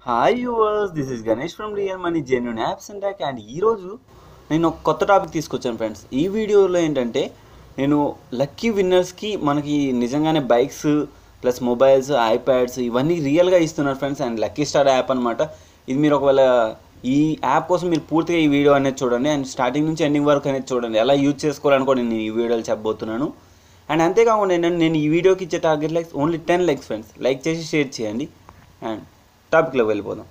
hi viewers this is Ganesh from real money genuine apps and talk and ఈరోజు నేను ఒక కొత్త టాపిక్ తీసుకొచ్చాను ఫ్రెండ్స్ ఈ వీడియోలో ఏంటంటే నేను లక్కీ విన్నర్స్కి మనకి నిజంగానే బైక్స్ ప్లస్ మొబైల్స్ ఐప్యాడ్స్ ఇవన్నీ రియల్గా ఇస్తున్నారు friends and lucky star app అనమాట ఇది మీరు ఒకవేళ ఈ యాప్ కోసం మీరు పూర్తిగా ఈ వీడియో అనేది చూడండి అండ్ స్టార్టింగ్ నుంచి ఎండింగ్ వరకు అనేది చూడండి ఎలా యూజ్ చేసుకోవాలని కూడా నేను ఈ వీడియోలో చెప్పబోతున్నాను అండ్ అంతేకాకుండా ఏంటంటే నేను ఈ వీడియోకి ఇచ్చే target likes only ten likes friends like చేసి షేర్ చేయండి అండ్ టాపిక్లోకి వెళ్ళిపోదాం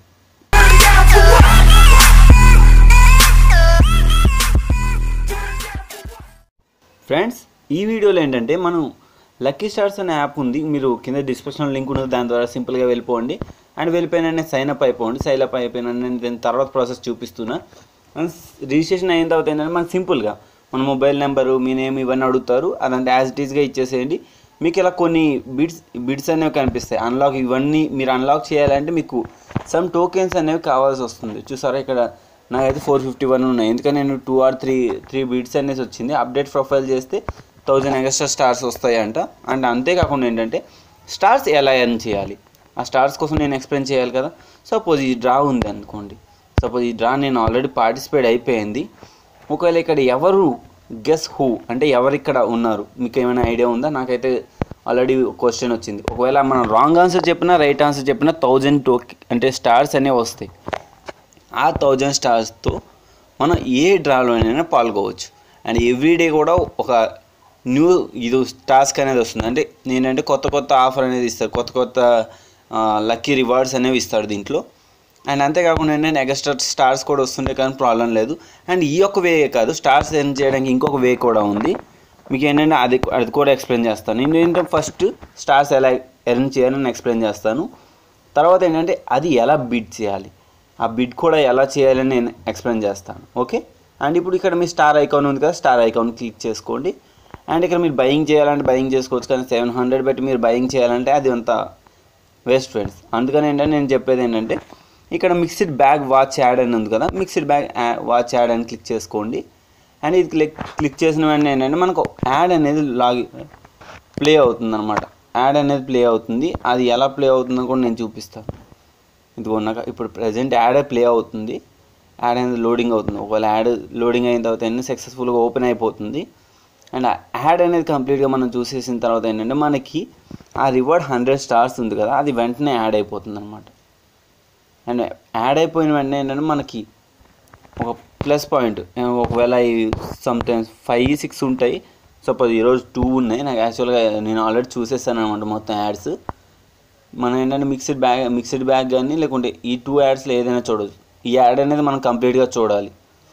ఫ్రెండ్స్ ఈ వీడియోలో ఏంటంటే మనం లక్కీ స్టార్స్ అనే యాప్ ఉంది మీరు కింద డిస్క్రిప్షన్ లింక్ ఉన్నది దాని ద్వారా సింపుల్గా వెళ్ళిపోండి అండ్ వెళ్ళిపోయిన సైన్ అప్ అయిపోండి సైన్ అప్ అయిపోయిన నేను దాని తర్వాత ప్రాసెస్ చూపిస్తున్నా అండ్ రిజిస్ట్రేషన్ అయిన తర్వాత ఏంటంటే మనకి సింపుల్గా మన మొబైల్ నెంబరు మీ నేమ్ ఇవన్నీ అడుగుతారు అదంతా యాజ్ ఇట్ ఈస్గా ఇచ్చేసేయండి మీకు ఇలా కొన్ని బిడ్స్ బిడ్స్ అనేవి కనిపిస్తాయి అన్లాక్ ఇవన్నీ మీరు అన్లాక్ చేయాలంటే మీకు సమ్ టోకెన్స్ అనేవి కావాల్సి వస్తుంది చూసారా ఇక్కడ నాకైతే ఫోర్ ఫిఫ్టీ వన్ ఉన్నాయి ఎందుకంటే నేను two or three three beats అనేసి వచ్చింది అప్డేట్ ప్రొఫైల్ చేస్తే థౌజండ్ ఎక్స్ట్రా స్టార్స్ వస్తాయంట అండ్ అంతేకాకుండా ఏంటంటే స్టార్స్ ఎలా ఎర్న్ చేయాలి ఆ స్టార్స్ కోసం నేను ఎక్స్ప్లెయిన్ చేయాలి కదా సపోజ్ ఈ డ్రా ఉంది అనుకోండి సపోజ్ ఈ డ్రా నేను ఆల్రెడీ పార్టిసిపేట్ అయిపోయింది ఒకవేళ ఇక్కడ ఎవరు గెస్ హూ అంటే ఎవరు ఇక్కడ ఉన్నారు మీకు ఏమైనా ఐడియా ఉందా నాకైతే ఆల్రెడీ క్వశ్చన్ వచ్చింది ఒకవేళ మనం రాంగ్ ఆన్సర్ చెప్పినా రైట్ ఆన్సర్ చెప్పినా థౌజండ్ టోకి అంటే స్టార్స్ అనేవి వస్తాయి ఆ థౌజండ్ స్టార్స్తో మనం ఏ డ్రాలోనైనా పాల్గొవచ్చు అండ్ ఎవ్రీడే కూడా ఒక న్యూ ఇది టాస్క్ అనేది వస్తుంది అంటే నేనంటే కొత్త కొత్త ఆఫర్ అనేది ఇస్తారు కొత్త కొత్త లక్కీ రివార్డ్స్ అనేవి ఇస్తాడు దీంట్లో అండ్ అంతేకాకుండా ఏంటంటే ఎక్స్ట్రా స్టార్స్ కూడా వస్తుండే కానీ ప్రాబ్లం లేదు అండ్ ఈ ఒక్క వే కాదు స్టార్స్ ఎర్న్ చేయడానికి ఇంకొక వే కూడా ఉంది మీకు ఏంటంటే అది అది కూడా ఎక్స్ప్లెయిన్ చేస్తాను నేను ఏంటంటే ఫస్ట్ స్టార్స్ ఎలా ఎర్న్ చేయాలని ఎక్స్ప్లెయిన్ చేస్తాను తర్వాత ఏంటంటే అది ఎలా బిడ్ చేయాలి ఆ బిడ్ కూడా ఎలా చేయాలని నేను ఎక్స్ప్లెయిన్ చేస్తాను ఓకే అండ్ ఇప్పుడు ఇక్కడ మీ స్టార్ ఐకాన్ ఉంది కదా స్టార్ ఐకాన్ క్లిక్ చేసుకోండి అండ్ ఇక్కడ మీరు బయింగ్ చేయాలంటే బయింగ్ చేసుకోవచ్చు కానీ సెవెన్ హండ్రెడ్ పెట్టి మీరు బయింగ్ చేయాలంటే అది అంత వేస్ట్ ఫ్రెండ్స్ అందుకని ఏంటంటే నేను చెప్పేది ఏంటంటే ఇక్కడ మిక్స్డ్ బ్యాగ్ వాచ్ యాడ్ అని ఉంది కదా మిక్స్డ్ బ్యాగ్ వాచ్ యాడ్ అని క్లిక్ చేసుకోండి అండ్ ఇది క్లిక్ క్లిక్ చేసిన వెంటనే ఏంటంటే మనకు యాడ్ అనేది లాగి ప్లే అవుతుంది అనమాట యాడ్ అనేది ప్లే అవుతుంది అది ఎలా ప్లే అవుతుందో కూడా నేను చూపిస్తాను ఇదిగో నాకు ఇప్పుడు ప్రజెంట్ యాడ్ ప్లే అవుతుంది యాడ్ అనేది లోడింగ్ అవుతుంది ఒకవేళ యాడ్ లోడింగ్ అయిన తర్వాత ఏంటంటే సక్సెస్ఫుల్గా ఓపెన్ అయిపోతుంది అండ్ యాడ్ అనేది కంప్లీట్గా మనం చూసేసిన తర్వాత ఏంటంటే మనకి ఆ రివార్డ్ హండ్రెడ్ స్టార్స్ ఉంది కదా అది వెంటనే యాడ్ అయిపోతుంది అనమాట అండ్ యాడ్ అయిపోయిన వెంటనే ఏంటంటే మనకి ఒక ప్లస్ పాయింట్ ఒకవేళ ఈ సమ్టైమ్స్ ఫైవ్ సిక్స్ ఉంటాయి సపోజ్ ఈరోజు టూ ఉన్నాయి నాకు యాక్చువల్గా నేను ఆల్రెడీ చూసేసాను అనమాట మొత్తం యాడ్స్ మనం ఏంటంటే మిక్స్డ్ బ్యాగ్ మిక్స్డ్ బ్యాగ్ కానీ లేకుంటే ఈ టూ యాడ్స్లో ఏదైనా చూడవచ్చు ఈ యాడ్ అనేది మనం కంప్లీట్గా చూడాలి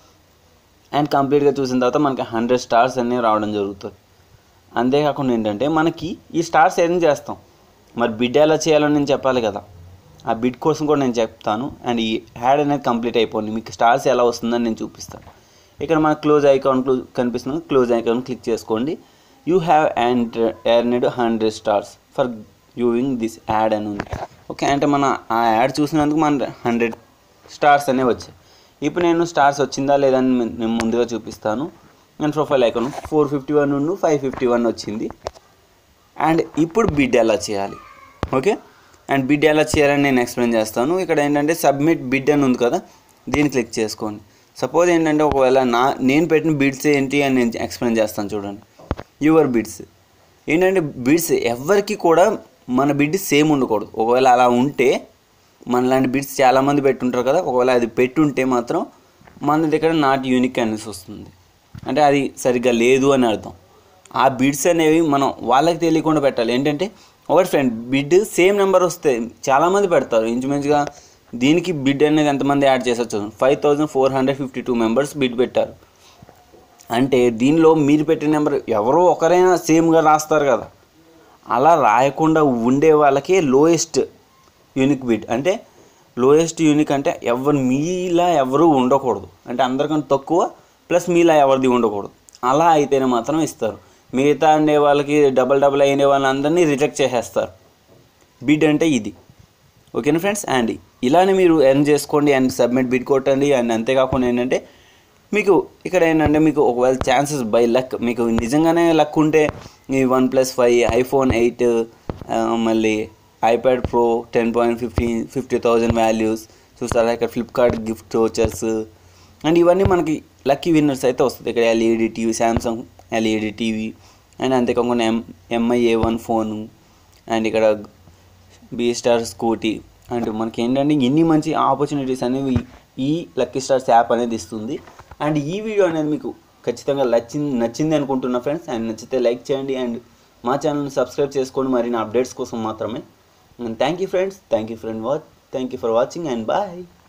అండ్ కంప్లీట్గా చూసిన తర్వాత మనకి హండ్రెడ్ స్టార్స్ అనేవి రావడం జరుగుతుంది అంతేకాకుండా ఏంటంటే మనకి ఈ స్టార్స్ ఏం చేస్తాం మరి బిడ్ ఎలా చేయాలో నేను చెప్పాలి కదా ఆ బిడ్ కోసం కూడా నేను చెప్తాను అండ్ ఈ యాడ్ అనేది కంప్లీట్ అయిపోయింది మీకు స్టార్స్ ఎలా వస్తుందని నేను చూపిస్తాను ఇక్కడ మనకు క్లోజ్ ఐకాన్ కనిపిస్తుంది క్లోజ్ ఐకాన్ క్లిక్ చేసుకోండి you have and earned hundred stars for viewing this ad అని ఉంది ఓకే అంటే మన ఆ యాడ్ చూసినందుకు మన హండ్రెడ్ స్టార్స్ అనేవి వచ్చాయి ఇప్పుడు నేను స్టార్స్ వచ్చిందా లేదని నేను ముందుగా చూపిస్తాను నేను profile icon four fifty one నుండి ఫైవ్ ఫిఫ్టీ వన్ వచ్చింది అండ్ ఇప్పుడు బిడ్ ఎలా చేయాలి ఓకే అండ్ బిడ్ ఎలా చేయాలని నేను ఎక్స్ప్లెయిన్ చేస్తాను ఇక్కడ ఏంటంటే సబ్మిట్ బిడ్ అని ఉంది కదా దీన్ని క్లిక్ చేసుకోండి సపోజ్ ఏంటంటే ఒకవేళ నా నేను పెట్టిన బిడ్స్ ఏంటి అని నేను ఎక్స్ప్లెయిన్ చేస్తాను చూడండి యువర్ బిడ్స్ ఏంటంటే బిడ్స్ ఎవరికి కూడా మన బిడ్ సేమ్ ఉండకూడదు ఒకవేళ అలా ఉంటే మనలాంటి బిడ్స్ చాలామంది పెట్టుంటారు కదా ఒకవేళ అది పెట్టుంటే మాత్రం మన దగ్గర నాట్ యూనిక్ అనేసి వస్తుంది అంటే అది సరిగ్గా లేదు అని అర్థం ఆ బిడ్స్ అనేవి మనం వాళ్ళకి తెలియకుండా పెట్టాలి ఏంటంటే ఒకటి ఫ్రెండ్ బిడ్ సేమ్ నెంబర్ వస్తే చాలామంది పెడతారు ఇంచుమించుగా దీనికి బిడ్ అనేది ఎంతమంది యాడ్ చేసొచ్చు five thousand four hundred fifty two members bid పెట్టారు అంటే దీనిలో మీరు పెట్టిన నెంబర్ ఎవరో ఒకరైనా సేమ్గా రాస్తారు కదా అలా రాయకుండా ఉండే వాళ్ళకే లోయెస్ట్ యూనిక్ బిడ్ అంటే లోయెస్ట్ యూనిక్ అంటే ఎవరు మీలా ఎవరు ఉండకూడదు అంటే అందరికన్నా తక్కువ ప్లస్ మీలా ఎవరిది ఉండకూడదు అలా అయితేనే మాత్రం ఇస్తారు మిగతా ఉండే వాళ్ళకి డబల్ డబల్ అయిన వాళ్ళందరినీ రిజెక్ట్ చేసేస్తారు బిడ్ అంటే ఇది ఓకేనా ఫ్రెండ్స్ అండ్ ఇలానే మీరు ఎర్న్ చేసుకోండి అండ్ సబ్మిట్ బిడ్ కొట్టండి అండ్ అంతేకాకుండా ఏంటంటే మీకు ఇక్కడ ఏంటంటే మీకు ఒకవేళ ఛాన్సెస్ బై లక్ మీకు నిజంగానే లక్ ఉంటే ఈ one plus five iPhone eight మళ్ళీ iPad pro ten point fifty fifty thousand values చూస్తారా ఇక్కడ ఫ్లిప్కార్ట్ గిఫ్ట్ వోచర్స్ అండ్ ఇవన్నీ మనకి లక్కీ విన్నర్స్ అయితే వస్తుంది ఇక్కడ LED TV Samsung LED TV and అంతేకాకుండా M Mi A one phone and ఇక్కడ బీ స్టార్ స్కూటీ అండ్ మనకి ఏంటంటే ఇన్ని మంచి ఆపర్చునిటీస్ అనేవి ఈ లక్కీ స్టార్స్ యాప్ అనేది ఇస్తుంది అండ్ ఈ వీడియో అనేది మీకు ఖచ్చితంగా నచ్చింది నచ్చింది అనుకుంటున్నా ఫ్రెండ్స్ అండ్ నచ్చితే లైక్ చేయండి అండ్ మా ఛానల్ని సబ్స్క్రైబ్ చేసుకోండి మరిన్ని అప్డేట్స్ కోసం మాత్రమే thank you friends thank you friend watch thank you for watching and bye